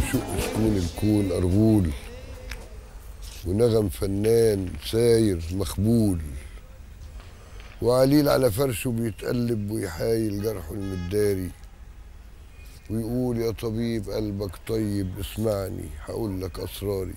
وشق سكون الكون أرغول ونغم فنان ساير مخبول وعليل على فرشه بيتقلب ويحايل جرحه المداري ويقول يا طبيب قلبك طيب اسمعني هقول لك أسراري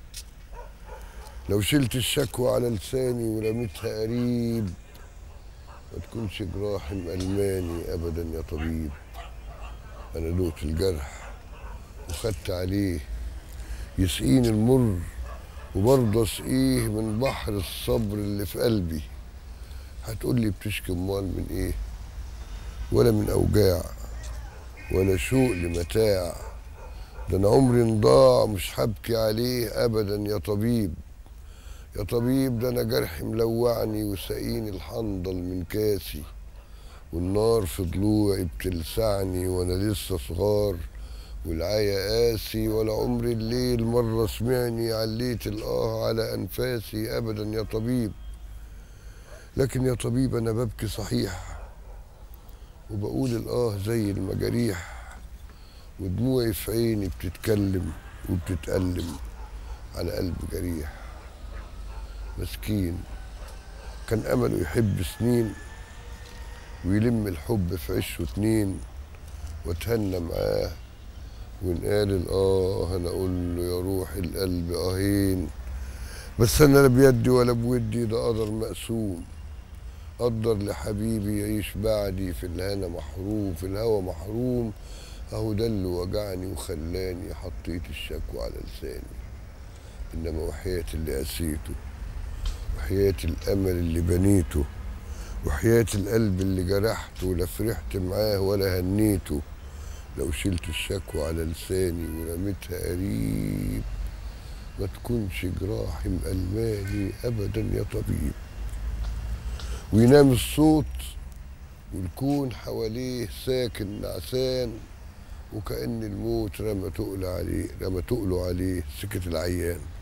لو شلت الشكوى على لساني ورميتها قريب ما تكونش جراح مألماني أبدا يا طبيب أنا دقت الجرح وخدت عليه يسقيني المر وبرضه اسقيه من بحر الصبر اللي في قلبي هتقولي بتشكي امال من ايه ولا من اوجاع ولا شوق لمتاع ده انا عمري انضاع مش هبكي عليه ابدا يا طبيب يا طبيب ده انا جرحي ملوعني وسقيني الحنظل من كاسي والنار في ضلوعي بتلسعني وانا لسه صغار والعيا قاسي ولا عمري الليل مرة سمعني عليت الآه على أنفاسي أبدا يا طبيب لكن يا طبيب أنا ببكي صحيح وبقول الآه زي المجاريح ودموعي في عيني بتتكلم وبتتألم على قلب جريح مسكين كان أمله يحب سنين ويلم الحب في عشه اتنين واتهنى معاه ونقال الآه أنا أقول له يا روح القلب أهين بس أنا لا بيدي ولا بودي ده قدر مقسوم قدر لحبيبي يعيش بعدي في الهنا محروم في الهوى محروم أهو ده اللي وجعني وخلاني حطيت الشكوى على لساني إنما وحياة اللي قسيته وحياة الأمل اللي بنيته وحياة القلب اللي جرحته لا فرحت معاه ولا هنيته لو شلت الشكوى على لساني ورميتها قريب ما تكونش جراحي مألماني أبدا يا طبيب وينام الصوت والكون حواليه ساكن نعسان وكأن الموت رمى تقل عليه رمى تقله عليه سكت العيان